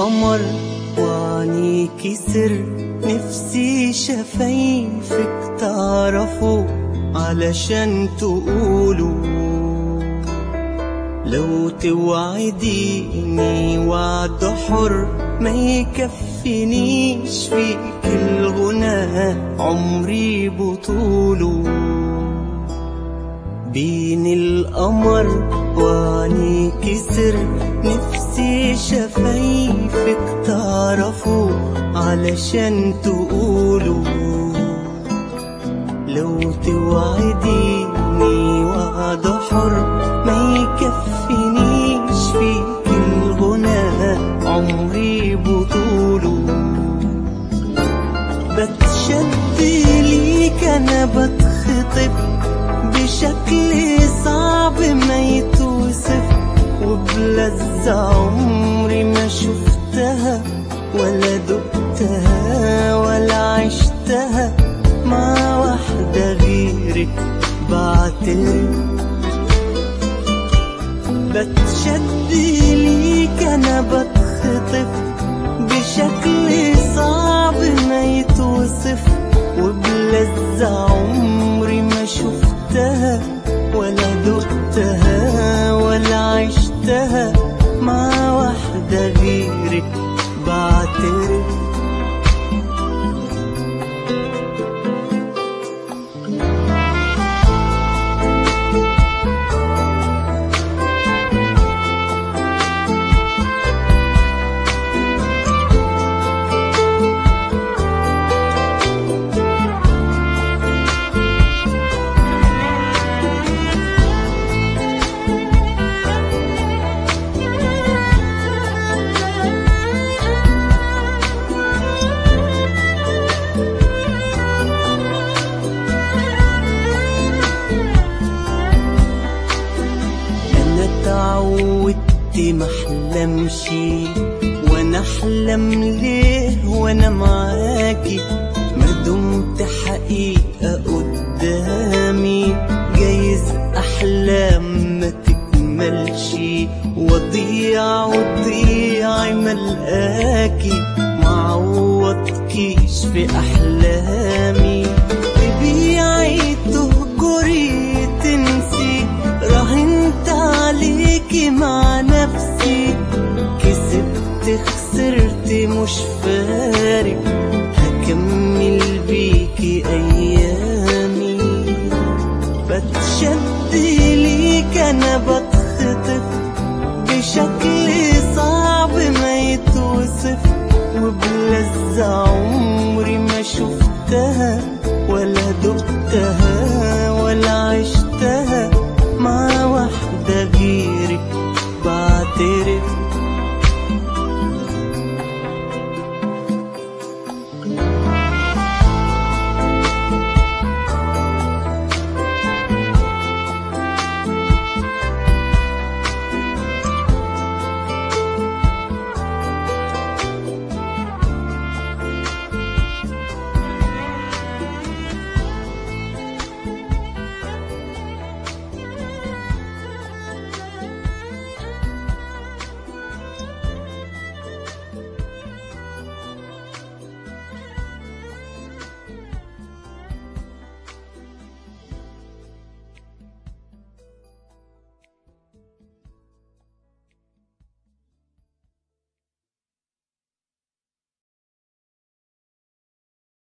القمر وعنيكي سر نفسي شفايفك تعرفوا علشان تقولوا لو توعديني وعد حر ما يكفينيش فيك الغنى عمري بطوله بين القمر وعنيكي سر نفسي شفايفك تعرفوا علشان تقولوا لو توعديني وعد حر ما يكفينيش فيك الغنى عمري بطوله بتشد ليك انا بتخطب بشكل صعب ما يتوصف وبلذة عمري ما شفتها ولا دقتها ولا عشتها مع واحدة غيرك بعتلك بتشد ليك انا بتخطف بشكل صعب ما يتوصف وبلذة عمري ما شفتها ولا دقتها ولا عشتها مع واحدة غيرك بعترف انا اتعودت محلمش وانا احلم ليه وانا معاكي ما دمت حقيقة قدامي جايز احلام ما تكملش وضيع وضيع ملقاكي معوضكيش في احلامي تبيعي تهجري تنسي راهنت عليكي مع نفسي كسبت خسرت مش فارق هكمل بيكي ايامي بتشد ليك انا بتخطف بشكل صعب ما يتوصف وبلذة عمري ما شفتها